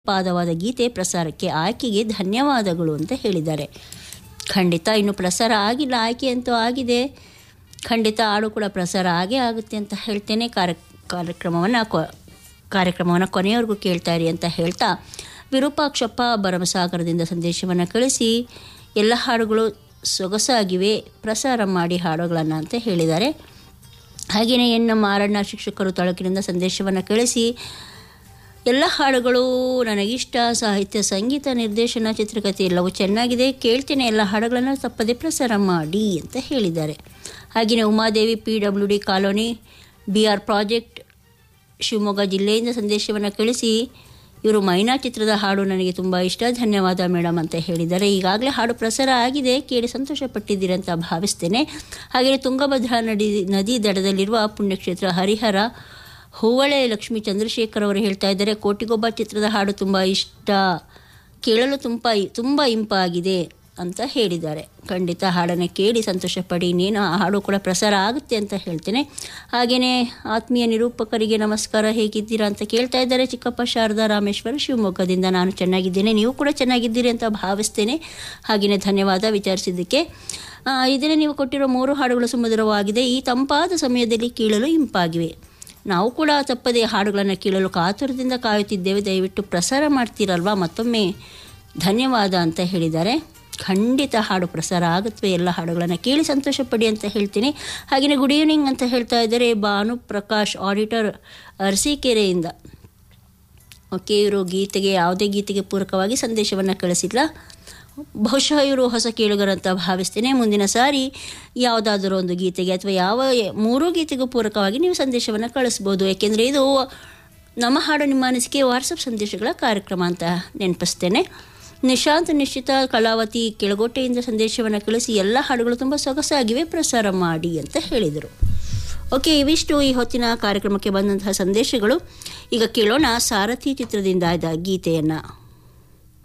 ಪಾದವಾದ ಗೀತೆ ಪ್ರಸಾರಕ್ಕೆ ಆಯ್ಕೆಗೆ ಧನ್ಯವಾದಗಳು ಅಂತ ಹೇಳಿದ್ದಾರೆ ಖಂಡಿತ ಇನ್ನು ಪ್ರಸಾರ ಆಗಿಲ್ಲ ಆಯ್ಕೆ ಅಂತೂ ಆಗಿದೆ ಖಂಡಿತ ಹಾಡು ಕೂಡ ಪ್ರಸಾರ ಆಗೇ ಆಗುತ್ತೆ ಅಂತ ಹೇಳ್ತೇನೆ ಕಾರ್ಯ ಕಾರ್ಯಕ್ರಮವನ್ನು ಕೊ ಕಾರ್ಯಕ್ರಮವನ್ನು ಕೊನೆಯವರೆಗೂ ಕೇಳ್ತಾ ಇರಿ ಅಂತ ಹೇಳ್ತಾ ವಿರೂಪಾಕ್ಷಪ್ಪ ಭರಮಸಾಗರದಿಂದ ಸಂದೇಶವನ್ನು ಕಳಿಸಿ ಎಲ್ಲ ಹಾಡುಗಳು ಸೊಗಸಾಗಿವೆ ಪ್ರಸಾರ ಮಾಡಿ ಹಾಡುಗಳನ್ನು ಅಂತ ಹೇಳಿದ್ದಾರೆ ಹಾಗೆಯೇ ಎನ್ ನಮ್ಮ ಆರಣ್ಯ ಶಿಕ್ಷಕರು ತಾಲೂಕಿನಿಂದ ಸಂದೇಶವನ್ನು ಕಳಿಸಿ ಎಲ್ಲ ಹಾಡುಗಳು ನನಗಿಷ್ಟ ಸಾಹಿತ್ಯ ಸಂಗೀತ ನಿರ್ದೇಶನ ಚಿತ್ರಕಥೆ ಎಲ್ಲವೂ ಚೆನ್ನಾಗಿದೆ ಕೇಳ್ತೇನೆ ಎಲ್ಲ ಹಾಡುಗಳನ್ನು ತಪ್ಪದೆ ಪ್ರಸಾರ ಮಾಡಿ ಅಂತ ಹೇಳಿದ್ದಾರೆ ಹಾಗೆಯೇ Umadevi P W D colony B R project Shivamogga ಜಿಲ್ಲೆಯಿಂದ ಸಂದೇಶವನ್ನು ಕಳಿಸಿ ಇವರು ಮೈನಾ ಚಿತ್ರದ ಹಾಡು ನನಗೆ ತುಂಬ ಇಷ್ಟ ಧನ್ಯವಾದ ಮೇಡಮ್ ಅಂತ ಹೇಳಿದ್ದಾರೆ ಈಗಾಗಲೇ ಹಾಡು ಪ್ರಸಾರ ಆಗಿದೆ ಕೇಳಿ ಸಂತೋಷಪಟ್ಟಿದ್ದೀರಿ ಅಂತ ಭಾವಿಸ್ತೇನೆ ಹಾಗೆಯೇ ತುಂಗಭದ್ರಾ ನದಿ ನದಿ ದಡದಲ್ಲಿರುವ ಪುಣ್ಯಕ್ಷೇತ್ರ ಹರಿಹರ ಹೂವಳೆ ಲಕ್ಷ್ಮೀ ಚಂದ್ರಶೇಖರ್ ಅವರು ಹೇಳ್ತಾ ಇದ್ದಾರೆ ಕೋಟಿಗೊಬ್ಬ ಚಿತ್ರದ ಹಾಡು ತುಂಬ ಇಷ್ಟ ಕೇಳಲು ತುಂಬ ತುಂಬ ಇಂಪಾಗಿದೆ ಅಂತ ಹೇಳಿದ್ದಾರೆ ಖಂಡಿತ ಹಾಡನ್ನು ಕೇಳಿ ಸಂತೋಷಪಡಿ ಇನ್ನೇನು ಆ ಹಾಡು ಕೂಡ ಪ್ರಸಾರ ಆಗುತ್ತೆ ಅಂತ ಹೇಳ್ತೇನೆ ಹಾಗೆಯೇ ಆತ್ಮೀಯ ನಿರೂಪಕರಿಗೆ ನಮಸ್ಕಾರ ಹೇಗಿದ್ದೀರಾ ಅಂತ ಕೇಳ್ತಾ ಇದ್ದಾರೆ ಚಿಕ್ಕಪ್ಪ ಶಾರದಾ ರಾಮೇಶ್ವರ ಶಿವಮೊಗ್ಗದಿಂದ ನಾನು ಚೆನ್ನಾಗಿದ್ದೇನೆ ನೀವು ಕೂಡ ಚೆನ್ನಾಗಿದ್ದೀರಿ ಅಂತ ಭಾವಿಸ್ತೇನೆ ಹಾಗೆಯೇ ಧನ್ಯವಾದ ವಿಚಾರಿಸಿದ್ದಕ್ಕೆ ಇದನ್ನೇ ನೀವು ಕೊಟ್ಟಿರೋ ಮೂರು ಹಾಡುಗಳು ಸುಮಧುರವಾಗಿದೆ ಈ ತಂಪಾದ ಸಮಯದಲ್ಲಿ ಕೇಳಲು ಇಂಪಾಗಿವೆ ನಾವು ಕೂಡ ತಪ್ಪದೆ ಹಾಡುಗಳನ್ನು ಕೇಳಲು ಕಾತುರದಿಂದ ಕಾಯುತ್ತಿದ್ದೇವೆ ದಯವಿಟ್ಟು ಪ್ರಸಾರ ಮಾಡ್ತೀರಲ್ವಾ ಮತ್ತೊಮ್ಮೆ ಧನ್ಯವಾದ ಅಂತ ಹೇಳಿದ್ದಾರೆ ಖಂಡಿತ ಹಾಡು ಪ್ರಸಾರ ಆಗುತ್ತವೆ ಎಲ್ಲ ಹಾಡುಗಳನ್ನು ಕೇಳಿ ಸಂತೋಷಪಡಿ ಅಂತ ಹೇಳ್ತೀನಿ ಹಾಗೆಯೇ ಗುಡ್ ಈವ್ನಿಂಗ್ ಅಂತ ಹೇಳ್ತಾ ಇದ್ದಾರೆ ಭಾನು ಪ್ರಕಾಶ್ ಆಡಿಟರ್ ಅರಸೀಕೆರೆಯಿಂದ ಓಕೆ ಇವರು ಗೀತೆಗೆ ಯಾವುದೇ ಗೀತೆಗೆ ಪೂರಕವಾಗಿ ಸಂದೇಶವನ್ನು ಕಳಿಸಿಲ್ಲ ಬಹುಶಃ ಇವರು ಹೊಸ ಕೇಳುಗರಂತ ಭಾವಿಸ್ತೇನೆ ಮುಂದಿನ ಸಾರಿ ಯಾವುದಾದರೂ ಒಂದು ಗೀತೆಗೆ ಅಥವಾ ಯಾವ ಮೂರೂ ಗೀತೆಗೂ ಪೂರಕವಾಗಿ ನೀವು ಸಂದೇಶವನ್ನು ಕಳಿಸ್ಬೋದು ಯಾಕೆಂದರೆ ಇದು ನಮ್ಮ ಹಾಡು ನಿಮ್ಮ ಅನಿಸಿಕೆ ವಾಟ್ಸಪ್ ಸಂದೇಶಗಳ ಕಾರ್ಯಕ್ರಮ ಅಂತ ನೆನಪಿಸ್ತೇನೆ ನಿಶಾಂತ್ ನಿಶ್ಚಿತ ಕಲಾವತಿ ಕೆಳಗೋಟೆಯಿಂದ ಸಂದೇಶವನ್ನು ಕಳಿಸಿ ಎಲ್ಲ ಹಾಡುಗಳು ತುಂಬ ಸೊಗಸಾಗಿವೆ ಪ್ರಸಾರ ಮಾಡಿ ಅಂತ ಹೇಳಿದರು ಓಕೆ ಇವಿಷ್ಟು ಈ ಹೊತ್ತಿನ ಕಾರ್ಯಕ್ರಮಕ್ಕೆ ಬಂದಂತಹ ಸಂದೇಶಗಳು ಈಗ ಕೇಳೋಣ ಸಾರಥಿ ಚಿತ್ರದಿಂದ ಆದ ಗೀತೆಯನ್ನು